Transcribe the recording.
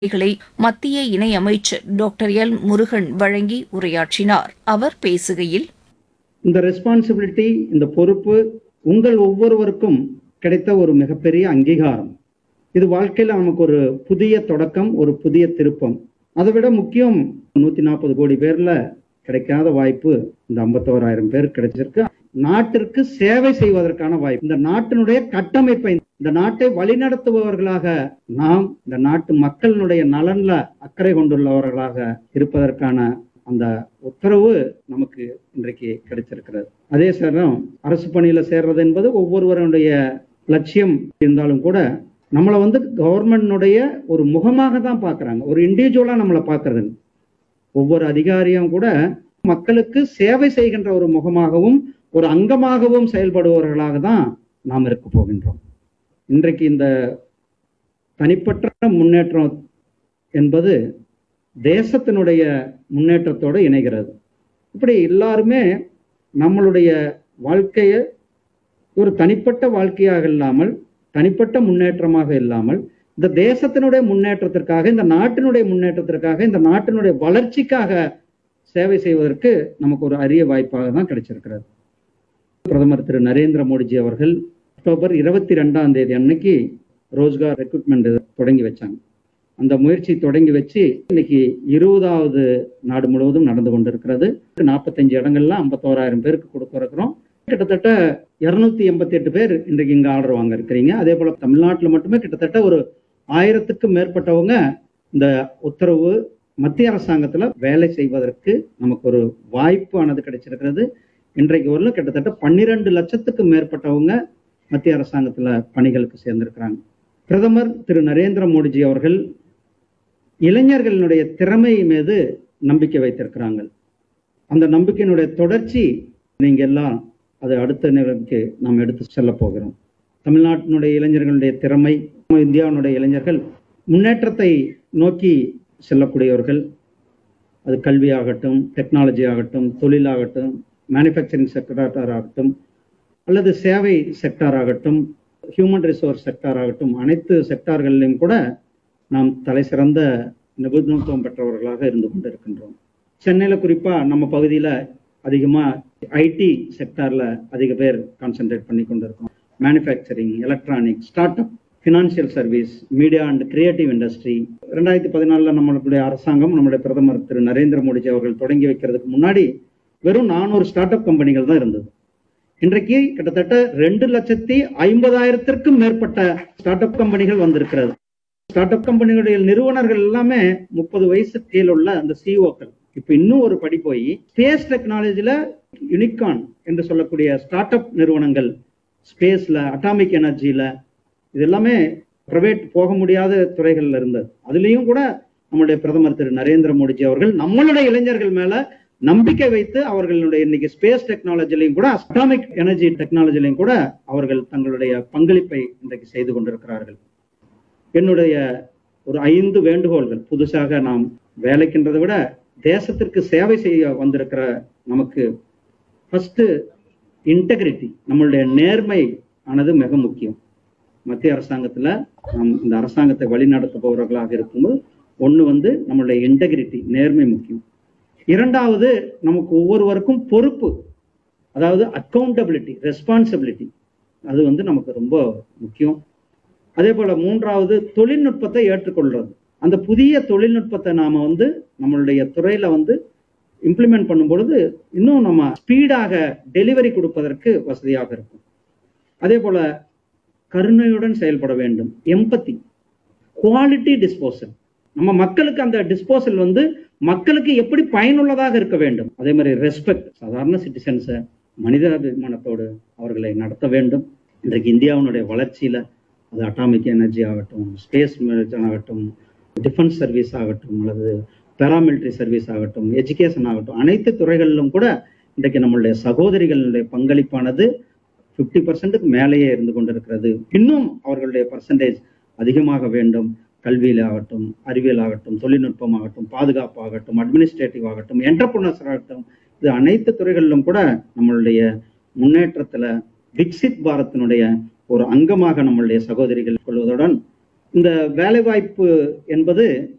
களை மத்திய இணையமைச்சர் டாக்டர் எல் முருகன் வழங்கி உரையாற்றினார் அவர் பேசுகையில் இந்த ரெஸ்பான்சிபிலிட்டி இந்த பொறுப்பு உங்கள் ஒவ்வொருவருக்கும் கிடைத்த ஒரு மிகப்பெரிய அங்கீகாரம் இது வாழ்க்கையில நமக்கு ஒரு புதிய தொடக்கம் ஒரு புதிய திருப்பம் அதை விட முக்கியம் நூத்தி நாற்பது கோடி பேர்ல கிடைக்காத வாய்ப்பு இந்த ஐம்பத்தோராயிரம் பேர் கிடைச்சிருக்கு நாட்டிற்கு சேவை செய்வதற்கான வாய்ப்பு இந்த நாட்டினுடைய கட்டமைப்பை இந்த நாட்டை வழிநடத்துபவர்களாக நாம் இந்த நாட்டு மக்களினுடைய நலன்ல அக்கறை கொண்டுள்ளவர்களாக இருப்பதற்கான அந்த உத்தரவு நமக்கு இன்றைக்கு கிடைச்சிருக்கிறது அதே சமயம் அரசு பணியில சேர்றது என்பது ஒவ்வொருவருடைய லட்சியம் இருந்தாலும் கூட நம்மளை வந்து கவர்மெண்ட்னுடைய ஒரு முகமாக தான் பார்க்கறாங்க ஒரு இண்டிவிஜுவலா நம்மளை பார்க்கறது இல்ல. ஒவ்வொரு அதிகாரியும் கூட மக்களுக்கு சேவை செய்கின்ற ஒரு முகமாகவும் ஒரு அங்கமாகவும் செயல்படுபவர்களாக தான் நாம் இருக்க போகின்றோம் இன்றைக்கு இந்த தனிப்பட்ட முன்னேற்றம் என்பது தேசத்தினுடைய முன்னேற்றத்தோடு இணைகிறது இப்படி எல்லாருமே நம்மளுடைய வாழ்க்கையை ஒரு தனிப்பட்ட வாழ்க்கையாக இல்லாமல் தனிப்பட்ட முன்னேற்றமாக இல்லாமல் இந்த தேசத்தினுடைய முன்னேற்றத்திற்காக இந்த நாட்டினுடைய முன்னேற்றத்திற்காக இந்த நாட்டினுடைய வளர்ச்சிக்காக சேவை செய்வதற்கு நமக்கு ஒரு அரிய வாய்ப்பாக தான் கிடைச்சிருக்கிறது பிரதமர் திரு நரேந்திர மோடிஜி அவர்கள் அக்டோபர் இருபத்தி ரெண்டாம் தேதி அன்னைக்கு ரோஜ்கார் ரெக்ரூட்மெண்ட் தொடங்கி வச்சாங்க அந்த முயற்சி தொடங்கி வச்சு இன்னைக்கு இருபதாவது நாடு முழுவதும் நடந்து கொண்டிருக்கிறது நாற்பத்தஞ்சு இடங்கள்ல ஐம்பத்தோராயிரம் பேருக்கு கொடுக்க இருக்கிறோம் கிட்டத்தட்ட இருநூத்தி எண்பத்தி எட்டு பேர் இன்றைக்கு இங்க ஆர்டர் வாங்க இருக்கிறீங்க அதே போல தமிழ்நாட்டில் மட்டுமே கிட்டத்தட்ட ஒரு ஆயிரத்துக்கும் மேற்பட்டவங்க இந்த உத்தரவு மத்திய அரசாங்கத்துல வேலை செய்வதற்கு நமக்கு ஒரு வாய்ப்பு ஆனது கிடைச்சிருக்கிறது இன்றைக்கு வரலும் கிட்டத்தட்ட பன்னிரண்டு லட்சத்துக்கும் மேற்பட்டவங்க மத்திய அரசாங்கத்துல பணிகளுக்கு சேர்ந்திருக்கிறாங்க பிரதமர் திரு நரேந்திர மோடிஜி அவர்கள் இளைஞர்களினுடைய திறமை மீது நம்பிக்கை வைத்திருக்கிறாங்க அந்த நம்பிக்கையினுடைய தொடர்ச்சி நீங்க எல்லாம் அது அடுத்த நிலைக்கு நாம் எடுத்து செல்ல போகிறோம் தமிழ்நாட்டினுடைய இளைஞர்களுடைய திறமை இந்தியாவினுடைய இளைஞர்கள் முன்னேற்றத்தை நோக்கி செல்லக்கூடியவர்கள் அது கல்வியாகட்டும் டெக்னாலஜி ஆகட்டும் தொழிலாகட்டும் மேனுஃபேக்சரிங் செக்டார் ஆகட்டும் அல்லது சேவை செக்டார் ஆகட்டும் ஹியூமன் ரிசோர்ஸ் செக்டார் ஆகட்டும் அனைத்து செக்டார்களிலும் கூட நாம் தலை சிறந்த நிபுணத்துவம் பெற்றவர்களாக இருந்து கொண்டிருக்கின்றோம் சென்னையில குறிப்பா நம்ம பகுதியில அதிகமா ஐடி செக்டார்ல அதிக பேர் கான்சென்ட்ரேட் பண்ணி கொண்டிருக்கோம் manufacturing electronic start up financial service media and creative industry ரெண்டாயிரத்தி பதினாலுல நம்மளுடைய அரசாங்கம் நம்முடைய பிரதமர் திரு நரேந்திர மோடிஜி அவர்கள் தொடங்கி வைக்கிறதுக்கு முன்னாடி வெறும் நானூறு ஸ்டார்ட் அப் கம்பெனிகள் தான் இருந்தது இன்றைக்கு கிட்டத்தட்ட ரெண்டு லட்சத்தி ஐம்பதாயிரத்திற்கும் மேற்பட்ட ஸ்டார்ட் அப் கம்பெனிகள் வந்திருக்கிறது ஸ்டார்ட் அப் கம்பெனிகளுடைய நிறுவனர்கள் எல்லாமே முப்பது வயசு கீழ் உள்ள அந்த சிஓக்கள் இப்ப இன்னும் ஒரு படி போய் ஸ்பேஸ் டெக்னாலஜில யுனிகான் என்று சொல்லக்கூடிய ஸ்டார்ட் அப் நிறுவனங்கள் ஸ்பேஸ்ல அட்டாமிக் எனர்ஜியில இது எல்லாமே பிரைவேட் போக முடியாத துறைகள்ல இருந்தது அதுலயும் கூட நம்முடைய பிரதமர் திரு நரேந்திர மோடிஜி அவர்கள் நம்மளுடைய இளைஞர்கள் மேல நம்பிக்கை வைத்து அவர்களுடைய இன்னைக்கு ஸ்பேஸ் டெக்னாலஜிலையும் கூட அட்டாமிக் எனர்ஜி டெக்னாலஜிலையும் கூட அவர்கள் தங்களுடைய பங்களிப்பை இன்றைக்கு செய்து கொண்டிருக்கிறார்கள் என்னுடைய ஒரு ஐந்து வேண்டுகோள்கள் புதுசாக நாம் வேலைக்கின்றதை விட தேசத்திற்கு சேவை செய்ய வந்திருக்கிற நமக்கு ஃபர்ஸ்ட் இன்டெகிரிட்டி நம்மளுடைய நேர்மை ஆனது மிக முக்கியம் மத்திய அரசாங்கத்துல நாம் இந்த அரசாங்கத்தை வழிநடத்துபவர்களாக இருக்கும்போது ஒண்ணு வந்து நம்மளுடைய இன்டெகிரிட்டி நேர்மை முக்கியம் இரண்டாவது நமக்கு ஒவ்வொருவருக்கும் பொறுப்பு அதாவது அக்கௌண்டபிலிட்டி ரெஸ்பான்சிபிலிட்டி அது வந்து நமக்கு ரொம்ப முக்கியம் அதே போல மூன்றாவது தொழில்நுட்பத்தை ஏற்றுக்கொள்றது அந்த புதிய தொழில்நுட்பத்தை நாம வந்து நம்மளுடைய துறையில வந்து இம்ப்ளிமெண்ட் பண்ணும் பொழுது இன்னும் நம்ம ஸ்பீடாக டெலிவரி கொடுப்பதற்கு வசதியாக இருக்கும் அதே போல கருணையுடன் செயல்பட வேண்டும் எம்பத்தி குவாலிட்டி டிஸ்போசல் நம்ம மக்களுக்கு அந்த டிஸ்போசல் வந்து மக்களுக்கு எப்படி பயனுள்ளதாக இருக்க வேண்டும் அதே மாதிரி ரெஸ்பெக்ட் சாதாரண சிட்டிசன்ஸை மனிதாபிமானத்தோடு அவர்களை நடத்த வேண்டும் இன்றைக்கு இந்தியாவினுடைய வளர்ச்சியில அது அட்டாமிக் எனர்ஜி ஆகட்டும் ஸ்பேஸ் ஆகட்டும் டிஃபென்ஸ் சர்வீஸ் ஆகட்டும் அல்லது பேராமிலிட்டரி சர்வீஸ் ஆகட்டும் எஜுகேஷன் ஆகட்டும் அனைத்து துறைகளிலும் கூட இன்றைக்கு நம்மளுடைய சகோதரிகளுடைய பங்களிப்பானது ஃபிஃப்டி பர்சன்ட்டுக்கு மேலேயே இருந்து கொண்டிருக்கிறது இன்னும் அவர்களுடைய பர்சன்டேஜ் அதிகமாக வேண்டும் கல்வியில் ஆகட்டும் அறிவியல் ஆகட்டும் தொழில்நுட்பம் ஆகட்டும் பாதுகாப்பு ஆகட்டும் அட்மினிஸ்ட்ரேட்டிவ் ஆகட்டும் என்டர்பிரினர்ஸ் ஆகட்டும் இது அனைத்து துறைகளிலும் கூட நம்மளுடைய முன்னேற்றத்துல விக்சித் பாரத்தினுடைய ஒரு அங்கமாக நம்மளுடைய சகோதரிகள் கொள்வதுடன் இந்த வேலைவாய்ப்பு என்பது